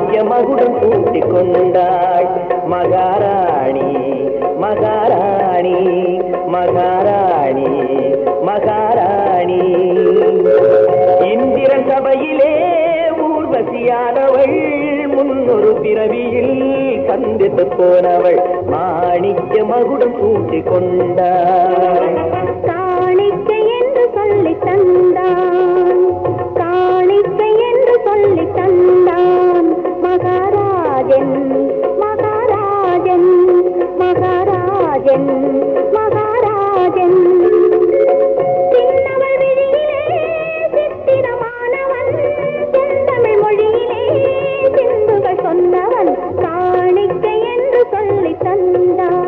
மாணிக்க மகுடம் கூட்டிக் கொண்டாள் மகாராணி மகாராணி மகாராணி மகாராணி இந்திரன் சபையிலே ஊர்வசியானவள் முன்னொரு பிறவியில் சந்தித்து போனவள் மாணிக்க மகுடம் கூட்டிக் கொண்டாள் காணிக்கை என்று சொல்லி தந்தான் காணிக்கை என்று சொல்லி தந்தான் மகாராஜன் மகாராஜன் மகாராஜன் மகாராஜன் சின்னவள் விழியிலே சித்திரமானவன் செந்தமிழ் மொழியிலே சிந்துகள் சொன்னவன் காணிக்கை என்று சொல்லி தந்தான்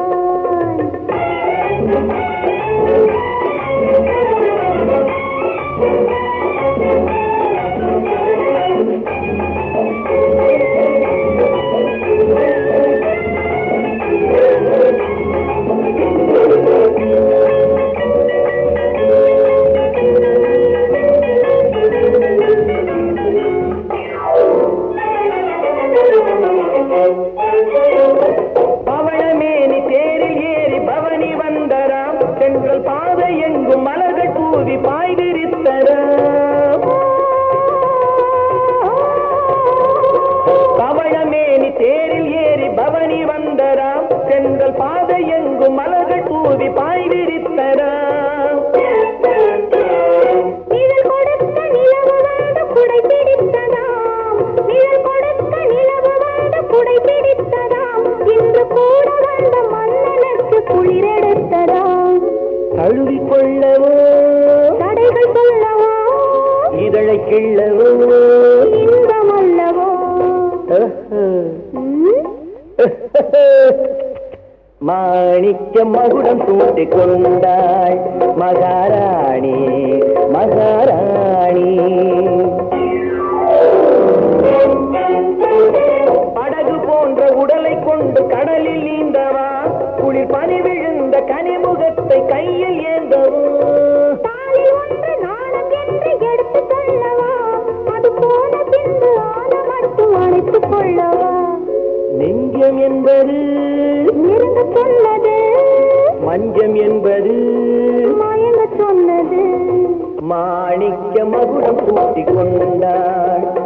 பவளமேனி தேரில் ஏறி பவனி வந்தராம் செங்கல் பாதை எங்கும் மலர்கள் தூவி பாய்விரித்தராம் பவளமேனி தேரில் ஏறி பவனி வந்தராம் செங்கல் பாதை எங்கும் மலர்கள் தூவி பாய்விரித்தராம் நிழல் கொடுத்த நிலவு வந்து குடை பிடித்ததாம் நிழல் கொடுத்த நிலவு வந்து குடை பிடித்ததாம் இன்று கூட வந்த மன்னனுக்கு குளிரெடுத்ததாம் தழுவிக் கொள்ளவோ தடைகள் சொல்லவோ இதழை கிள்ளவோ இன்பம் அல்லவோ ம்? மாணிக்க மகுடம் சூட்டிக் கொண்டாள் மகாராணி மகாராணி படகு போன்ற உடலை கொண்டு கடலில் நீந்தவா குளிர் பனி விழுந்த கனிமுகத்தை கையில் ஏந்தவோ தாலில் ஒன்று நாணம் என்று எடுத்துக் கொள்ளவா அது போன பின்பு ஆன மட்டும் அணைத்துக் கொள்ளவா நெஞ்சம் என்பது நெருங்க சொன்னது மஞ்சம் என்பது மயங்க சொன்னது மாணிக்க மகுடம் சூட்டிக் கொண்டாள்